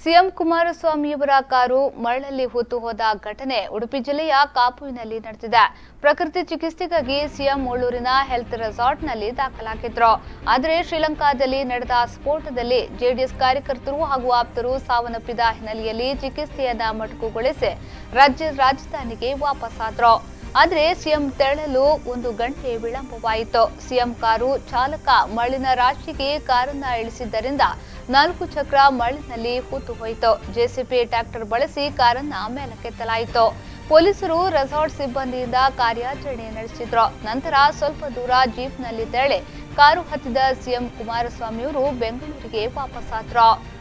CM ಕುಮಾರಸ್ವಾಮಿಯವರ car ಮರಳಲ್ಲಿ ಹೂತು ಹೋದ ಘಟನೆ ಉಡುಪಿ ಜಿಲ್ಲೆಯ ಕಾಪುವಿನಲ್ಲಿ ನಡೆದಿದೆ ಪ್ರಕೃತಿ ಚಿಕಿತ್ಸೆಗಾಗಿ ಸಿಎಂ ಉಳ್ಳೂರಿನ ಹೆಲ್ತ್ ರೆಸಾರ್ಟ್ನಲ್ಲಿ ದಾಖಲಾಗಿದ್ರು ಆದರೆ ಶ್ರೀಲಂಕಾದಲ್ಲಿ ನಡೆದ ಸ್ಫೋಟದಲ್ಲಿ ಜೆಡಿಎಸ್ ಕಾರ್ಯಕರ್ತರು ಹಾಗೂ ಆಪ್ತರು ಸಾವನ್ನಪ್ಪಿದ ಹಿನ್ನೆಲೆಯಲ್ಲಿ ಚಿಕಿತ್ಸೆಯನ್ನ ಮೊಟಕುಗೊಳಿಸಿ ರಾಜ್ಯ ರಾಜಧಾನಿಗೆ ವಾಪಸ್ಸಾದ್ರು ಆದರೆ ಸಿಎಂ ತೆರಳಲು ಒಂದು ಗಂಟೆ ವಿಳಂಬವಾಯಿತು ಸಿಎಂ ಕಾರು ಚಾಲಕ ಮರಳಿನ ರಾಶಿಗೆ ಕಾರನ್ನ ಇಳಿಸಿದ್ದರಿಂದ ನಾಲ್ಕು ಚಕ್ರ ಮರಳಿನಲ್ಲಿ ಹೂತು ಹೋಯಿತು ಜೆಸಿಪಿ ಟ್ರ್ಯಾಕ್ಟರ್ ಬಳಸಿ ಕಾರನ್ನ ಮೇಲಕ್ಕೆತ್ತಲಾಯಿತು ಪೊಲೀಸರು ರೆಸಾರ್ಟ್ ಸಿಬ್ಬಂದಿಯಿಂದ ಕಾರ್ಯಾಚರಣೆ ನಡೆಸಿದ್ರು ನಂತರ ಸ್ವಲ್ಪ ದೂರ ಜೀಪ್ನಲ್ಲಿ ತೆರಳಿ ಕಾರು ಹತ್ತಿದ ಸಿಎಂ ಕುಮಾರಸ್ವಾಮಿಯವರು ಬೆಂಗಳೂರಿಗೆ ವಾಪಸ್ಸಾದ್ರು